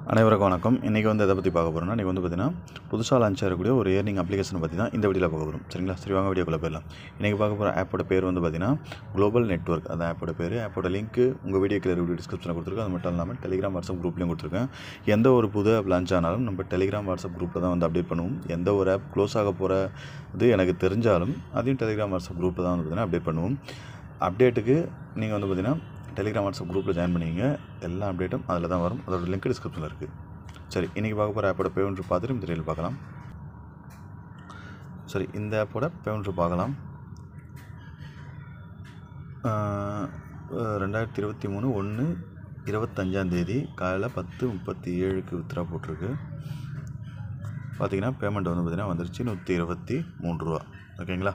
அனைவருக்கும் வணக்கம் இன்றைக்கி வந்து எதை பற்றி பார்க்க போகிறோம்னா இன்றைக்கி வந்து பார்த்தீங்கன்னா புதுசாக லான்ச் ஆகக்கூடிய ஒரு ஏர்னிங் அப்ளிகேஷனை பற்றி தான் இந்த வீடியோவில் பார்க்க போகிறோம் சரிங்களா சரி வாங்க வீடியோக்குள்ளே போயிடலாம் இன்றைக்கி பார்க்க போகிற ஆப்போட பேர் வந்து பார்த்தீங்கன்னா குளோபல் நெட்ஒர்க் அந்த ஆப்போட பேர் ஆப்போட லிங்க் உங்கள் வீடியோ கீழே வீடியோ டிஸ்கிரிப்ஷனில் கொடுத்துருக்கேன் அது மட்டும் இல்லாமல் டெலிகிராம் வாட்ஸ்அப் குரூப்லையும் கொடுத்துருக்கேன் எந்த ஒரு புது ஆப் லான்ச் ஆனாலும் நம்ம டெலிகிராம் வாட்ஸ்அப் குரூப்பில் தான் வந்து அப்டேட் பண்ணுவோம் எந்த ஒரு ஆப் க்ளோஸ் ஆக போகிற இது எனக்கு தெரிஞ்சாலும் அதையும் டெலிகிராம் வாட்ஸ்அப் குரூப்பில் தான் வந்து பார்த்தீங்கன்னா அப்டேட் பண்ணுவோம் அப்டேட்டுக்கு நீங்கள் வந்து பார்த்தீங்கன்னா டெலிகிராம் வாட்ஸ்அப் குரூப்பில் ஜாயின் பண்ணிங்க எல்லா அப்டேட்டும் அதில் தான் வரும் அதோட லிங்க் டிஸ்கிரிப்ஷனில் இருக்குது சரி இன்றைக்கி பார்க்க போகிற ஆப்போட பேமெண்ட் பார்த்துட்டு இந்த ரீல் பார்க்கலாம் சரி இந்த ஆப்போட பேமெண்ட் பார்க்கலாம் ஆஹ், ரெண்டாயிரத்தி இருபத்தி மூணு ஒன்று இருபத்தஞ்சாந்தேதி காலையில் பத்து முப்பத்தி ஏழுக்கு வித்ரா போட்டிருக்கு பார்த்தீங்கன்னா பேமெண்ட் வந்து பார்த்தீங்கன்னா வந்துருச்சு நூற்றி இருபத்தி மூணு ரூபா ஓகேங்களா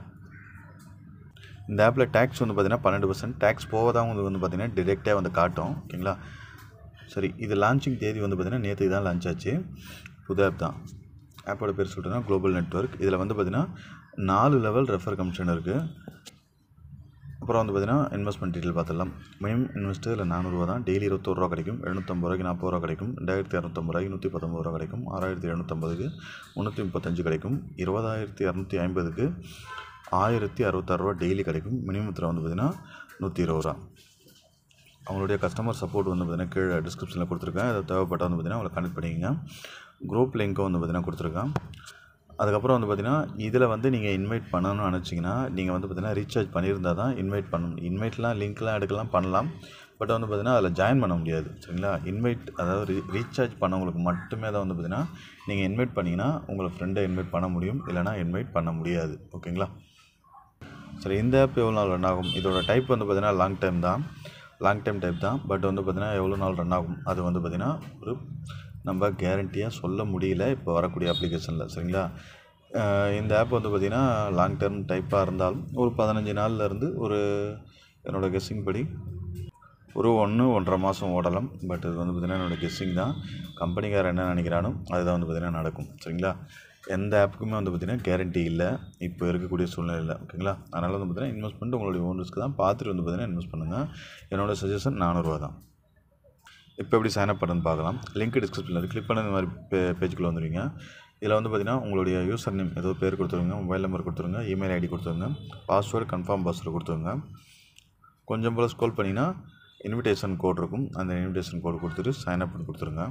இந்த ஆப்பில் டேக்ஸ் வந்து பார்த்தீங்கன்னா பன்னெண்டு பர்சன்ட் டேக்ஸ் போவதாக வந்து வந்து பார்த்தீங்கன்னா டிரெக்டாக வந்து காட்டும் ஓகேங்களா சரி இது லான்ச்சிங் தேதி வந்து பார்த்தீங்கன்னா நேற்று தான் லான்ச் ஆச்சு புது ஆப் தான் ஆப்போட பேர் சொல்லிட்டுனா குளோபல் நெட்ஒர்க் இதில் வந்து பார்த்தீங்கன்னா நாலு லெவல் ரெஃபர் கமிஷன் இருக்குது அப்புறம் வந்து பார்த்தீங்கன்னா இன்வெஸ்ட்மெண்ட் டீட்டெயில் பார்த்துடலாம் மினிமம் இன்வெஸ்ட் இதில் நானூறுரூவா தான் டெய்லி இருபத்தோரு ரூபா கிடைக்கும் எழுநூற்றம்பது ரூபாய்க்கு நாற்பது ரூபா கிடைக்கும் ரெண்டாயிரத்தி இரநூத்தம்பது ரூபாய்க்கு நூற்றி பத்தொம்பது ரூபா கிடைக்கும் ஆறாயிரத்தி எழுநூற்றம்பதுக்கு முந்நூற்றி முப்பத்தஞ்சு கிடைக்கும் இருபதாயிரத்தி இரநூத்தி ஐம்பதுக்கு ஆயிரத்தி அறுபத்தாறு ரூபா டெய்லி கிடைக்கும் மினிமத்தில் வந்து பார்த்தீங்கன்னா நூற்றி இருபது ரூபா அவங்களுடைய கஸ்டமர் சப்போர்ட் வந்து பார்த்தீங்கன்னா கீழே டிஸ்கிரிப்ஷனில் கொடுத்துருக்கேன் அதை தேவைப்பட்டால் வந்து பார்த்தீங்கன்னா அவங்களை கனெக்ட் பண்ணிக்கங்க குரூப் லிங்க்கும் வந்து பார்த்தீங்கன்னா கொடுத்துருக்கேன் அதுக்கப்புறம் வந்து பார்த்தீங்கன்னா இதில் வந்து நீங்கள் இன்வைட் பண்ணணும்னு நினச்சிங்கன்னா நீங்கள் வந்து பார்த்தீங்கன்னா ரீசார்ஜ் பண்ணியிருந்தால் தான் இன்வைட் பண்ணணும் இன்வைட்லாம் லிங்க்லாம் எடுக்கலாம் பண்ணலாம் பட் வந்து பார்த்தீங்கன்னா அதில் ஜாயின் பண்ண முடியாது சரிங்களா இன்வைட் அதாவது ரீ ரீசார்ஜ் பண்ணவங்களுக்கு மட்டுமே தான் வந்து பார்த்தீங்கன்னா நீங்கள் இன்வைட் பண்ணிங்கன்னா உங்களை ஃப்ரெண்டை இன்வைட் பண்ண முடியும் இல்லைனா இன்வைட் பண்ண முடியாது ஓகேங்களா சரி இந்த ஆப் எவ்வளோ நாள் ரன் ஆகும் இதோட டைப் வந்து பார்த்தீங்கன்னா லாங் டைம் தான் லாங் டைம் டைப் தான் பட் வந்து பார்த்தீங்கன்னா எவ்வளோ நாள் ரன் ஆகும் அது வந்து பார்த்தீங்கன்னா ஒரு நம்ம கேரண்டியாக சொல்ல முடியல இப்போ வரக்கூடிய அப்ளிகேஷனில் சரிங்களா அஹ் இந்த ஆப் வந்து பார்த்திங்கன்னா லாங் டேர்ம் டைப்பாக இருந்தாலும் ஒரு பதினஞ்சு நாள்ல இருந்து ஒரு என்னோடய கெஸ்ஸிங் படி ஒரு ஒன்று ஒன்றரை மாதம் ஓடலாம் பட் இது வந்து பார்த்திங்கன்னா என்னோடய கெஸ்ஸிங் தான் கம்பெனிக்காரன் என்ன நினைக்கிறானோ அதுதான் வந்து பார்த்திங்கன்னா நடக்கும் சரிங்களா எந்த ஆப்புக்குமே வந்து பார்த்திங்கன்னா கேரண்டி இல்லை இப்போ இருக்கக்கூடிய சூழ்நிலையில் ஓகேங்களா அதனால் வந்து பார்த்திங்கன்னா இன்வெஸ்ட்மெண்ட் உங்களுடைய ஓன் ரிஸ்க் தான் பார்த்துட்டு வந்து பார்த்திங்கன்னா இன்வெஸ்ட் பண்ணுங்கள் என்னோடய சஜஷன் நானூறுரூவா தான் இப்போ எப்படி சைன் அப் பண்ணுன்னு பார்க்கலாம் லிங்க் டிஸ்கிரிப்ஷனில் இருக்குது கிளிக் பண்ண இந்த மாதிரி பே பேஜுக்குள்ளே வந்துடுவீங்க இதில் வந்து பார்த்தீங்கன்னா உங்களுடைய யூசர் நேம் ஏதோ பேர் கொடுத்துருங்க மொபைல் நம்பர் கொடுத்துருங்க இமெயில் ஐடி கொடுத்துருங்க பாஸ்வேர்டு கன்ஃபார்ம் பாஸ்வேர்டு கொடுத்துருங்க கொஞ்சம் போல் ஸ்க்ரோல் பண்ணிங்கன்னா இன்விடேஷன் கோட் இருக்கும் அந்த இன்விடேஷன் கோட் கொடுத்துட்டு சைன் அப் பண்ணி கொடுத்துருங்க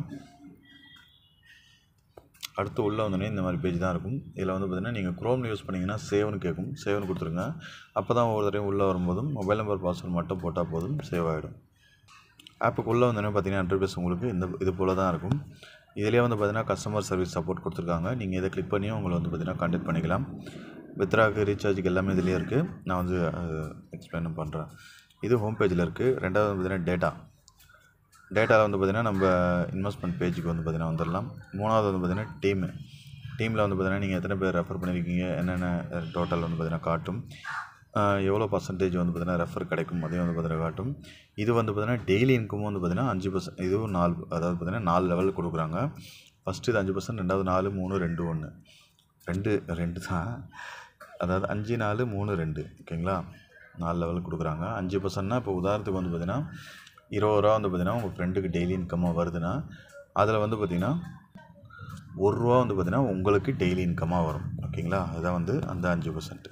அடுத்து உள்ளே வந்தோடனே இந்த மாதிரி பேஜ் தான் இருக்கும் இதில் வந்து பார்த்தீங்கன்னா நீங்கள் குரோமில் யூஸ் பண்ணிங்கன்னா சேவ்னு கேட்கும் சேவ்னு கொடுத்துருங்க அப்போ தான் ஒவ்வொரு தடவையும் உள்ளே வரும்போதும் மொபைல் நம்பர் பாஸ்வேர்டு மட்டும் போட்டால் போதும் சேவ் ஆகிடும் ஆப்புக்குள்ளே வந்தோடனே பார்த்தீங்கன்னா இன்டர்ஃபேஸ் உங்களுக்கு இந்த இது போல் தான் இருக்கும் இதிலே வந்து பார்த்தீங்கன்னா கஸ்டமர் சர்வீஸ் சப்போர்ட் கொடுத்துருக்காங்க நீங்கள் இதை கிளிக் பண்ணியும் உங்களை வந்து பார்த்தீங்கன்னா கான்டாக்ட் பண்ணிக்கலாம் வித்ராக்கு ரீசார்ஜுக்கு எல்லாமே இதிலே இருக்குது நான் வந்து எக்ஸ்பிளைன் பண்ணுறேன் இது ஹோம் பேஜில் இருக்குது ரெண்டாவது வந்து பார்த்தீங்கன்னா டேட்டா டேட்டாவில் வந்து பார்த்திங்கன்னா நம்ம இன்வெஸ்ட்மெண்ட் பேஜுக்கு வந்து பார்த்திங்கன்னா வந்துடலாம் மூணாவது வந்து பார்த்திங்கன்னா டீமு டீமில் வந்து பார்த்திங்கன்னா நீங்கள் எத்தனை பேர் ரெஃபர் பண்ணியிருக்கீங்க என்னென்ன டோட்டல் வந்து பார்த்திங்கன்னா காட்டும் ஆஹ் எவ்வளோ பர்சன்டேஜ் வந்து பார்த்திங்கன்னா ரெஃபர் கிடைக்கும் அதையும் வந்து பார்த்திங்கன்னா காட்டும் இது வந்து பார்த்திங்கன்னா டெய்லி இன்கமும் வந்து பார்த்திங்கன்னா அஞ்சு பர்சன்ட் இதுவும் நாலு அதாவது பார்த்திங்கன்னா நாலு லெவலில் கொடுக்குறாங்க ஃபஸ்ட்டு இது அஞ்சு பர்சன்ட் ரெண்டாவது நாலு மூணு ரெண்டு ஒன்று ரெண்டு ரெண்டு தான் அதாவது அஞ்சு நாலு மூணு ரெண்டு ஓகேங்களா நாலு லெவலுக்கு கொடுக்குறாங்க அஞ்சு பர்சன்ட்னா இப்போ உதாரணத்துக்கு வந்து பார்த்திங்கன்னா இருபது ரூபா வந்து பார்த்திங்கன்னா உங்கள் ஃப்ரெண்டுக்கு டெய்லி இன்கமாக வருதுன்னா அதில் வந்து பார்த்திங்கன்னா ஒரு ரூபா வந்து பார்த்திங்கன்னா உங்களுக்கு டெய்லி இன்கமாக வரும் ஓகேங்களா அதுதான் வந்து அந்த அஞ்சு பர்சன்ட்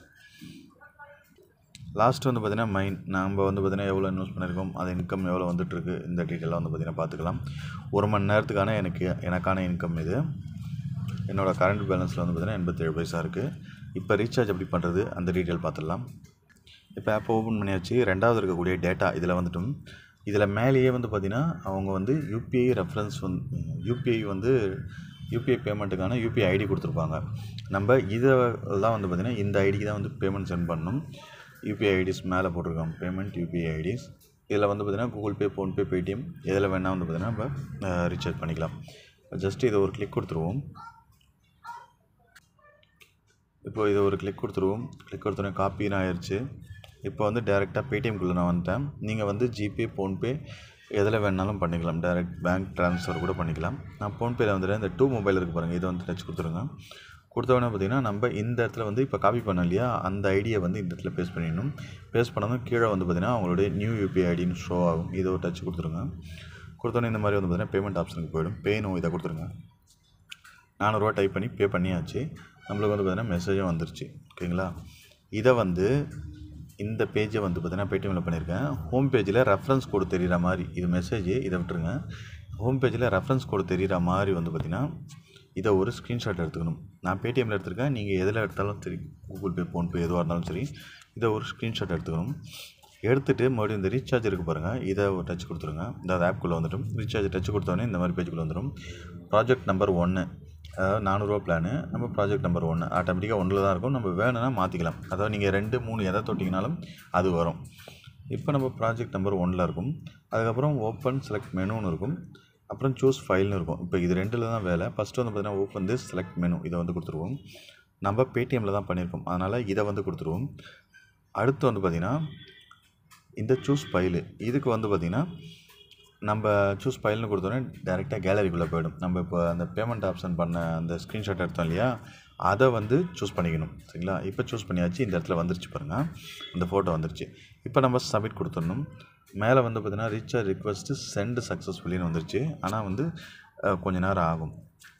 லாஸ்ட் வந்து பார்த்திங்கன்னா மைன் நம்ம வந்து பார்த்திங்கன்னா எவ்வளோ இன்வெஸ்ட் பண்ணியிருக்கோம் அது இன்கம் எவ்வளோ வந்துட்டுருக்கு இந்த டீட்டெயிலாக வந்து பார்த்திங்கன்னா பார்த்துக்கலாம் ஒரு மணி நேரத்துக்கான எனக்கு எனக்கான இன்கம் இது என்னோடய கரண்ட் பேலன்ஸில் வந்து பார்த்திங்கன்னா எண்பத்தேழு பைசா இருக்குது இப்போ ரீசார்ஜ் எப்படி பண்ணுறது அந்த டீட்டெயில் பார்த்துடலாம் இப்போ ஆப் ஓப்பன் பண்ணியாச்சு ரெண்டாவது இருக்கக்கூடிய டேட்டா இதில் வந்துட்டும் இதில் மேலேயே வந்து பார்த்திங்கன்னா அவங்க வந்து யூபிஐ ரெஃபரன்ஸ் வந்து யூபிஐ வந்து யூபிஐ பேமெண்ட்டுக்கான யூபிஐ ஐடி கொடுத்துருப்பாங்க நம்ம இதெல்லாம் வந்து பார்த்திங்கன்னா இந்த ஐடிக்கு தான் வந்து பேமெண்ட் சென்ட் பண்ணணும் யூபிஐ ஐடிஸ் மேலே போட்டிருக்காங்க பேமெண்ட் யூபிஐ ஐடிஸ் இதில் வந்து பார்த்திங்கன்னா கூகுள் பே ஃபோன்பே பேடிஎம் எதில் வேணால் வந்து பார்த்திங்கன்னா நம்ம ரீசார்ஜ் பண்ணிக்கலாம் ஜஸ்ட் இதை ஒரு கிளிக் கொடுத்துருவோம் இப்போ இதை ஒரு கிளிக் கொடுத்துருவோம் கிளிக் கொடுத்தோன்னே காப்பின்னு ஆயிடுச்சு இப்போ வந்து டேரெக்டாக பேடிஎம்குள்ளே நான் வந்துட்டேன் நீங்கள் வந்து ஜிபே ஃபோன்பே எதில் வேணாலும் பண்ணிக்கலாம் டேரெக்ட் பேங்க் ட்ரான்ஸ்ஃபர் கூட பண்ணிக்கலாம் நான் ஃபோன்பேயில் வந்துட்டு இந்த டூ மொபைல் இருக்குது பாருங்கள் இதை வந்து டச் கொடுத்துருங்க கொடுத்தவொடனே பார்த்தீங்கன்னா நம்ம இந்த இடத்துல வந்து இப்போ காப்பி பண்ணோம் இல்லையா அந்த ஐடியை வந்து இந்த இடத்துல பேஸ்ட் பண்ணிடணும் பேஸ்ட் பண்ணதும் கீழே வந்து பார்த்திங்கன்னா அவங்களுடைய நியூ யூபிஐ ஐடின்னு ஷோ ஆகும் இதை ஒரு டச் கொடுத்துருங்க கொடுத்தோன்னே இந்த மாதிரி வந்து பார்த்தீங்கன்னா பேமெண்ட் ஆப்ஷனுக்கு போயிடும் பே நோ இதை கொடுத்துருங்க நானூறுரூவா டைப் பண்ணி பே பண்ணியாச்சு நம்மளுக்கு வந்து பார்த்தீங்கன்னா மெசேஜும் வந்துருச்சு ஓகேங்களா இதை வந்து இந்த பேஜை வந்து பார்த்தீங்கன்னா பேடிஎம்மில் பண்ணியிருக்கேன் ஹோம் பேஜில் ரெஃபரன்ஸ் கோடு தெரிகிற மாதிரி இது மெசேஜ் இதை விட்டுருங்க ஹோம் பேஜில் ரெஃபரன்ஸ் கோடு தெரிகிற மாதிரி வந்து பார்த்தீங்கன்னா இதை ஒரு ஸ்க்ரீன்ஷாட் எடுத்துக்கணும் நான் பேடிஎம்மில் எடுத்திருக்கேன் நீங்கள் எதில் எடுத்தாலும் சரி கூகுள் பே ஃபோன்பே எதுவாக இருந்தாலும் சரி இதை ஒரு ஸ்க்ரீன்ஷாட் எடுத்துக்கணும் எடுத்துகிட்டு மறுபடியும் இந்த ரீசார்ஜ் இருக்குது பாருங்கள் இதை ஒரு டச் கொடுத்துருங்க இந்த ஆப்குள்ளே வந்துடும் ரீசார்ஜ் டச் கொடுத்தோடனே இந்த மாதிரி பேஜுக்குள்ளே வந்துடும் ப்ராஜெக்ட் நம்பர் ஒன்று அதாவது நானூறுரூவா பிளானு நம்ம ப்ராஜெக்ட் நம்பர் ஒன்று ஆட்டோமேட்டிக்காக ஒன்றில் தான் இருக்கும் நம்ம வேணும்னா மாற்றிக்கலாம் அதாவது நீங்கள் ரெண்டு மூணு எதை தொட்டிங்கனாலும் அது வரும் இப்போ நம்ம ப்ராஜெக்ட் நம்பர் ஒன்றில் இருக்கும் அதுக்கப்புறம் ஓப்பன் செலக்ட் மெனுன்னு இருக்கும் அப்புறம் சூஸ் ஃபைல்னு இருக்கும் இப்போ இது ரெண்டில் தான் வேலை ஃபஸ்ட்டு வந்து பார்த்தீங்கன்னா ஓப்பன் வந்து செலக்ட் மெனு இதை வந்து கொடுத்துருவோம் நம்ம பேடிஎம்மில் தான் பண்ணியிருக்கோம் அதனால் இதை வந்து கொடுத்துருவோம் அடுத்து வந்து பார்த்திங்கன்னா இந்த சூஸ் ஃபைலு இதுக்கு வந்து பார்த்திங்கன்னா நம்ம சூஸ் ஃபைல்னு கொடுத்தோன்னே டேரெக்டாக கேலரிக்குள்ளே போயிடும் நம்ம இப்போ அந்த பேமெண்ட் ஆப்ஷன் பண்ண அந்த ஸ்க்ரீன்ஷாட் எடுத்தோம் இல்லையா அதை வந்து சூஸ் பண்ணிக்கணும் சரிங்களா இப்போ சூஸ் பண்ணியாச்சு இந்த இடத்துல வந்துருச்சு பாருங்கள் இந்த ஃபோட்டோ வந்துருச்சு இப்போ நம்ம சப்மிட் கொடுத்துடணும் மேலே வந்து பார்த்தீங்கன்னா ரீசார்ஜ் ரிக்வஸ்ட்டு சென்ட் சக்ஸஸ்ஃபுல்லின்னு வந்துருச்சு ஆனால் வந்து அஹ், கொஞ்ச நேரம் ஆகும்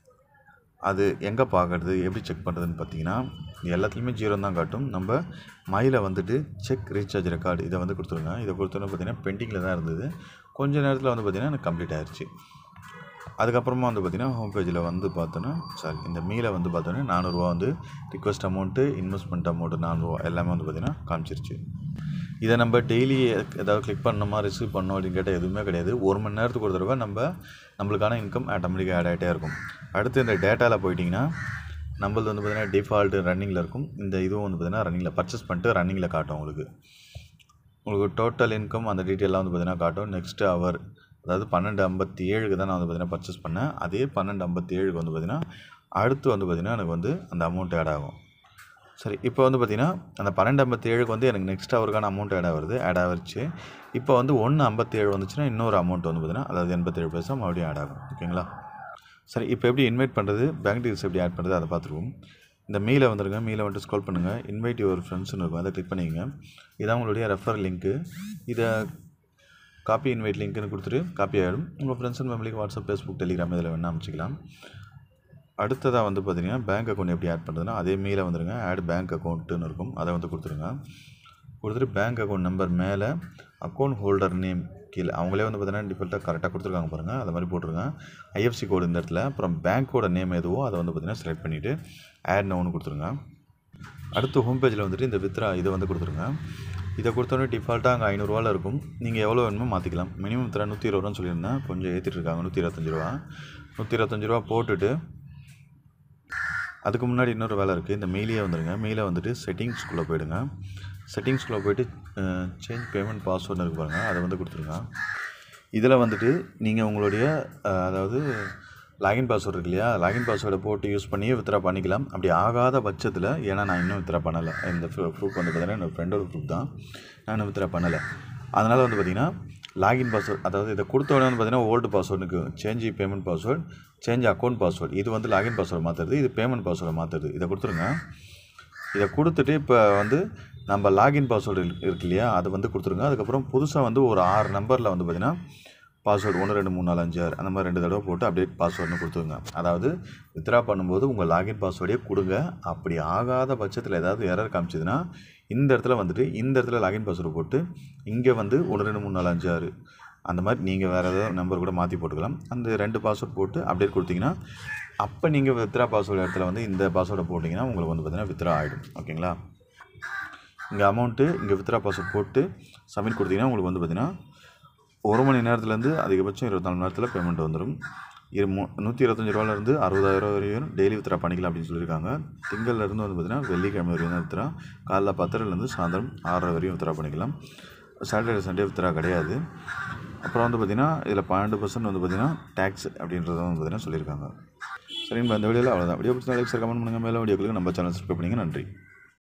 அது எங்கே பார்க்கறது எப்படி செக் பண்ணுறதுன்னு பார்த்தீங்கன்னா எல்லாத்துலேயுமே ஜீரோ தான் காட்டும் நம்ம மயில வந்துட்டு செக் ரீசார்ஜ் ரெக்கார்டு இதை வந்து கொடுத்துருங்க இதை கொடுத்தோன்னே பார்த்தீங்கன்னா பெண்டிங்கில் தான் இருந்தது கொஞ்ச நேரத்தில் வந்து பார்த்திங்கன்னா எனக்கு கம்ப்ளீட் ஆயிடுச்சு அதுக்கப்புறமா வந்து பார்த்திங்கன்னா ஹோம் பேஜில் வந்து பார்த்தோன்னா சாரி இந்த மீலை வந்து பார்த்தோன்னா நானூறுரூவா வந்து ரிக்வஸ்ட் அமௌண்ட்டு இன்வெஸ்ட்மெண்ட் அமௌண்ட்டு நானூறுரூவா எல்லாமே வந்து பார்த்திங்கன்னா காமிச்சிருச்சு இதை நம்ம டெய்லி ஏதாவது கிளிக் பண்ணணுமா ரிசீவ் பண்ணோம் அப்படின்னு கேட்டால் எதுவுமே கிடையாது ஒரு மணி நேரத்துக்கு ஒரு தடவை நம்ம நம்மளுக்கான இன்கம் ஆட்டோமேட்டிக்காக ஆட் ஆகிட்டே இருக்கும் அடுத்து இந்த டேட்டாவில் போயிட்டிங்கன்னா நம்மளது வந்து பார்த்திங்கன்னா டிஃபால்ட்டு ரன்னிங்கில் இருக்கும் இந்த இதுவும் வந்து பார்த்திங்கன்னா ரன்னிங்கில் பர்ச்சேஸ் பண்ணிட்டு ரன்னிங்கில் காட்டும் உங்களுக்கு உங்களுக்கு டோட்டல் இன்கம் அந்த டீட்டெயிலாம் வந்து பார்த்தீங்கன்னா காட்டும் நெக்ஸ்ட் அவர் அதாவது பன்னெண்டு ஐம்பத்தி ஏழுக்கு தான் நான் வந்து பார்த்தீங்கன்னா பர்ச்சேஸ் பண்ணேன் அதே பன்னெண்டு ஐம்பத்தி ஏழுக்கு வந்து பார்த்தீங்கன்னா அடுத்து வந்து பார்த்தீங்கன்னா எனக்கு வந்து அந்த அமௌண்ட் ஆட் ஆகும் சரி இப்போ வந்து பார்த்தீங்கன்னா அந்த பன்னெண்டு ஐம்பத்தி ஏழுக்கு வந்து எனக்கு நெக்ஸ்ட் அவருக்கான அமௌண்ட் ஆட் ஆகுது ஆட் ஆகிருச்சு இப்போ வந்து ஒன்று ஐம்பத்தி ஏழு வந்துச்சுன்னா இன்னொரு அமௌண்ட் வந்து பார்த்தீங்கன்னா அதாவது எண்பத்தேழு பைசா மறுபடியும் ஆட் ஆகும் ஓகேங்களா சரி இப்போ எப்படி இன்வைட் பண்ணுறது பேங்க் டீல்ஸ் எப்படி ஆட் பண்ணுறது அதை பார்த்துருவோம் இந்த மீலை வந்துருங்க மீலை வந்துட்டு ஸ்கால் பண்ணுங்கள் இன்வைட் யுவர் ஃப்ரெண்ட்ஸ்னு இருக்கும் அதை கிளிக் பண்ணிக்கங்க இதான் உங்களுடைய ரெஃபர் லிங்க்கு இதை காப்பி இன்வைட் லிங்க்னு கொடுத்துட்டு காப்பி ஆகிடும் உங்கள் ஃப்ரெண்ட்ஸ் அண்ட் ஃபேமிலிக்கு வாட்ஸ்அப் ஃபேஸ்புக் டெலிகிராம் இதில் வேணால் அமைச்சிக்கலாம் அடுத்ததாக வந்து பார்த்தீங்கன்னா பேங்க் அக்கௌண்ட் எப்படி ஆட் பண்ணுறதுன்னா அதே மீல வந்துருங்க ஆட் பேங்க் அக்கௌண்ட்டுன்னு இருக்கும் அதை வந்து கொடுத்துருங்க கொடுத்துட்டு பேங்க் அக்கௌண்ட் நம்பர் மேலே அக்கௌண்ட் ஹோல்டர் நேம் கீழே அவங்களே வந்து பார்த்தீங்கன்னா டிஃபால்ட்டாக கரெக்டாக கொடுத்துருக்காங்க பாருங்கள் அதை மாதிரி போட்டுருங்க ஐஎஃப்சி கோடு இந்த இடத்துல அப்புறம் பேங்க்கோட நேம் எதுவோ அதை வந்து பார்த்தீங்கன்னா செலக்ட் பண்ணிவிட்டு ஆட் நோன்னு கொடுத்துருங்க அடுத்து ஹோம் பேஜில் வந்துட்டு இந்த வித்ரா இதை வந்து கொடுத்துருங்க இதை கொடுத்தோன்னே டிஃபால்ட்டாக அங்கே ஐநூறுரூவாவில் இருக்கும் நீங்கள் எவ்வளோ வேணுமோ மாற்றிக்கலாம் மினிமம் வித்ரா நூற்றி இருபது ரூபான்னு சொல்லியிருந்தேன் கொஞ்சம் ஏற்றிட்டு இருக்காங்க நூற்றி இருபத்தஞ்சி ரூபா நூற்றி இருபத்தஞ்சி ரூபா போட்டுட்டு அதுக்கு முன்னாடி இன்னொரு வேலை இருக்குது இந்த மெயிலே வந்துடுங்க மெயிலை வந்துட்டு செட்டிங்ஸ்குள்ளே போயிடுங்க செட்டிங்ஸ்குள்ளே போயிட்டு சேஞ்ச் பேமெண்ட் பாஸ்வேர்டுன்னு இருக்கு பாருங்கள் அதை வந்து கொடுத்துருங்க இதில் வந்துட்டு நீங்கள் உங்களுடைய அஹ், அதாவது லாகின் பாஸ்வேர்டு இருக்கு இல்லையா லாகின் பாஸ்வேர்டை போட்டு யூஸ் பண்ணி வித்ரா பண்ணிக்கலாம் அப்படி ஆகாத பட்சத்தில் ஏன்னா நான் இன்னும் வித்ரா பண்ணலை இந்த ப்ரூஃப் வந்து பார்த்தீங்கன்னா என்னோடய ஃப்ரெண்டோட ப்ரூஃப் தான் நான் இன்னும் வித்ரா பண்ணலை அதனால் வந்து பார்த்திங்கன்னா லாகின் பாஸ்வேர்ட் அதாவது இதை கொடுத்த உடனே வந்து பார்த்தீங்கன்னா ஓல்டு பாஸ்வேர்டுக்கு change payment password change account password இது வந்து லாகின் பாஸ்வேர்டு மாற்றுறது இது பேமெண்ட் பாஸ்வேர்டை மாற்றுறது இதை கொடுத்துருங்க இதை கொடுத்துட்டு இப்போ வந்து நம்ம லாகின் பாஸ்வேர்டு இருக்கு இல்லையா அதை வந்து கொடுத்துருங்க அதுக்கப்புறம் புதுசாக வந்து ஒரு ஆறு நம்பரில் வந்து பார்த்திங்கன்னா பாஸ்வேர்டு ஒன்று ரெண்டு மூணு நாலு அஞ்சு ஆறு அந்த மாதிரி ரெண்டு தடவை போட்டு அப்டேட் பாஸ்வேர்டுன்னு கொடுத்துருங்க அதாவது வித்ரா பண்ணும்போது உங்கள் லாகின் பாஸ்வேர்டே கொடுங்க அப்படி ஆகாத பட்சத்தில் ஏதாவது எரர் காமிச்சதுன்னா இந்த இடத்துல வந்துட்டு இந்த இடத்துல லாகின் பாஸ்வேர்டு போட்டு இங்கே வந்து ஒன்று ரெண்டு மூணு நாலு அஞ்சு ஆறு அந்த மாதிரி நீங்கள் வேறு ஏதாவது நம்பர் கூட மாற்றி போட்டுக்கலாம் அந்த ரெண்டு பாஸ்வேர்ட் போட்டு அப்டேட் கொடுத்தீங்கன்னா அப்போ நீங்கள் வித்ரா பாஸ்வேர்டு இடத்துல வந்து இந்த பாஸ்வேர்டை போட்டிங்கன்னா உங்களுக்கு வந்து பார்த்தீங்கன்னா வித்ரா ஆகிடும் ஓகேங்களா இங்கே அமௌண்ட்டு இங்கே வித்ரா பாஸ்வேர்ட் போட்டு சப்மிட் கொடுத்தீங்கன்னா உங்களுக்கு வந்து பார்த்தீங்கன்னா ஒரு மணி நேரத்துலேருந்து அதிகபட்சம் இருபத்தி நாலு மணி நேரத்தில் பேமெண்ட் வந்துடும் இரு மு நூற்றி இருபத்தஞ்சி ரூபாலேருந்து அறுபதாயிரம் வரையும் டெய்லி வித்ரா பண்ணிக்கலாம் அப்படின்னு சொல்லியிருக்காங்க திங்கள்லேருந்து வந்து பார்த்தீங்கன்னா வெள்ளிக்கிழமை வரையும் தான் வித்ரா காலைல பத்தரைலேருந்து சாயந்தரம் ஆறரை வரையும் வித்ரா பண்ணிக்கலாம் சாட்டர்டே சண்டே வித்ரா கிடையாது அப்புறம் வந்து பார்த்திங்கன்னா இதில் பன்னெண்டு பர்சன்ட் வந்து பார்த்திங்கன்னா டேக்ஸ் அப்படின்றத வந்து பார்த்திங்கன்னா சொல்லியிருக்காங்க சரிங்களா இந்த வீடியோவில் அவ்வளோதான் வீடியோ பிடிச்சா லைக் சார் கமெண்ட் பண்ணுங்கள் மேலே வீடியோக்களுக்கு நம்ம சேனல் சப்ஸ்கிரைப் பண்ணிங்க நன்றி